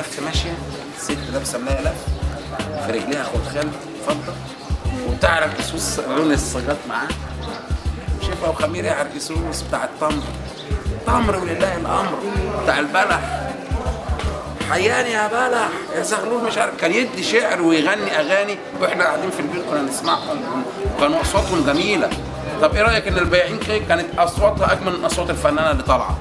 لف ماشيه ست لابسه ملايه لف في رجليها خلخال فضه وبتاع الرقصوص لون الصاجات معاه شفا وخمير يا عرقسوس بتاع التمر تمر ولله الامر بتاع البلح حياني يا بلح يا زغلول مش عارف كان يدي شعر ويغني اغاني واحنا قاعدين في البيت كنا نسمعهم وكانوا اصواتهم جميله طب ايه رايك ان البياعين كيك كانت اصواتها اجمل من اصوات الفنانه اللي طالعه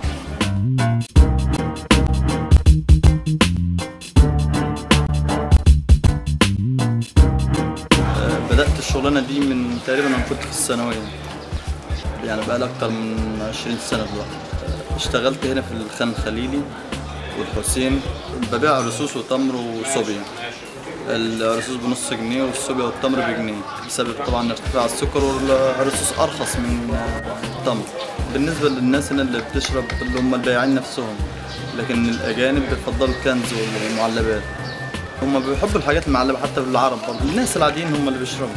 بدأت الشغلانة دي من تقريبا أنا كنت في الثانوية يعني بقى أكتر من 20 سنة دلوقتي اشتغلت هنا في الخان الخليلي والحسين ببيع رصوص وتمر وصوبيا الرصوص بنص جنيه والصوبيا والتمر بجنيه بسبب طبعا ارتفاع السكر والرصوص أرخص من التمر بالنسبة للناس هنا اللي بتشرب اللي هم البياعين نفسهم لكن الأجانب بيفضلوا الكنز والمعلبات هم بيحبوا الحاجات المعلبة حتى بالعرب برضه الناس العاديين هم اللي بيشربوا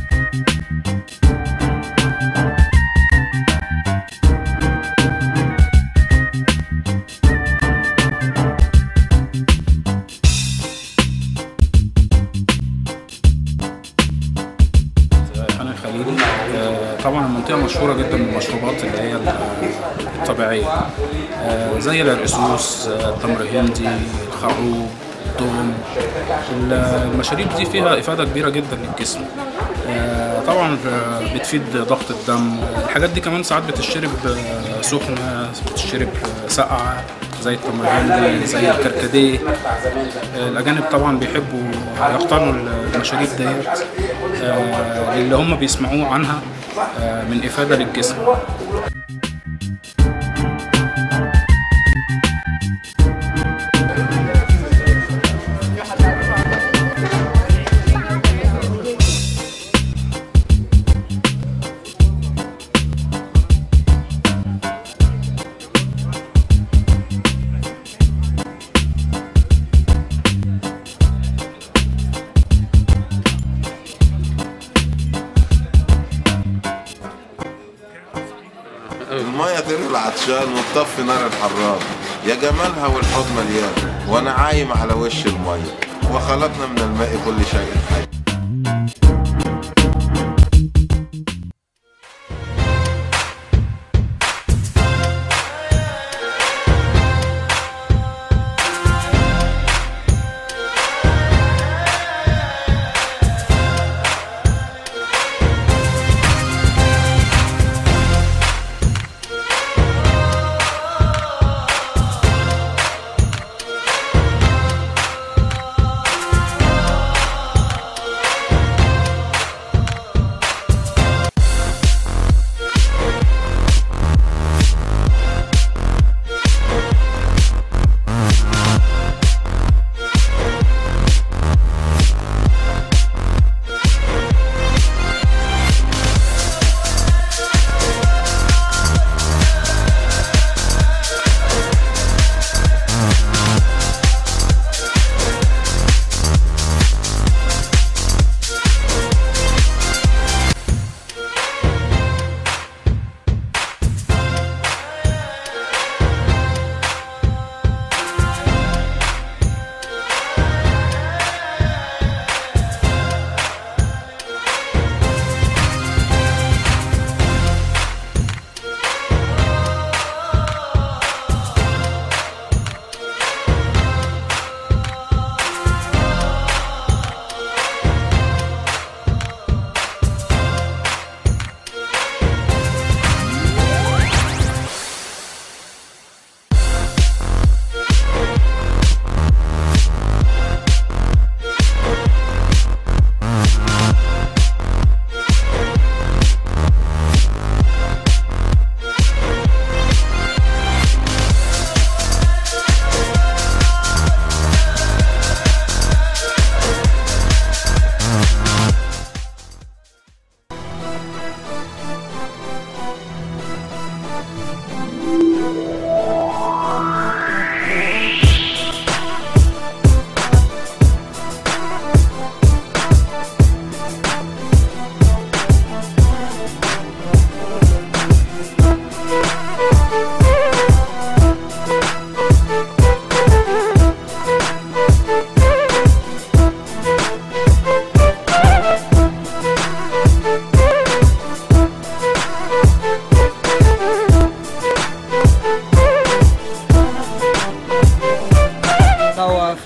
خان الخليلي آه، طبعا المنطقة مشهورة جدا بالمشروبات اللي هي الطبيعية آه، زي العرقسوس آه، التمر الهندي الخروب الدوم ال- المشاريب دي فيها إفادة كبيرة جدا للجسم آه، طبعا آه، بتفيد ضغط الدم الحاجات دي كمان ساعات بتشرب آه، سخنة بتشرب آه، ساقعة زي التمر الهندي زي الكركديه آه، الأجانب طبعا بيحبوا يقتنوا المشاريب ديت آه، اللي هم بيسمعوه عنها آه، من إفادة للجسم المية تروي العطشان وتطفي نار الحرام يا جمالها والحوض مليان وانا عايم على وش المية وخلقنا من الماء كل شيء حي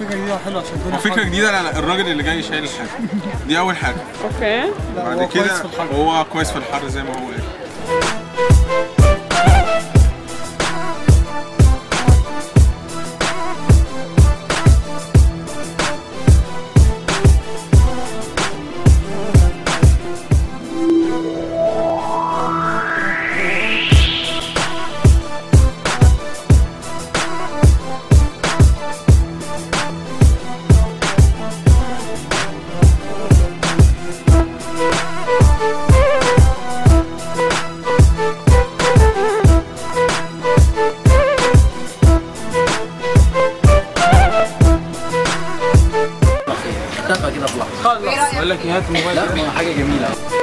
فكره جديده وحلوه عشان الدنيا وفكره جديده لا لا الراجل اللي جاي شايل الحاجه دي اول حاجه اوكي بعد هو كده كويس في الحر. هو كويس في الحر زي ما هو قال بقول لك ايه هات الموبايل لا ما حاجه جميله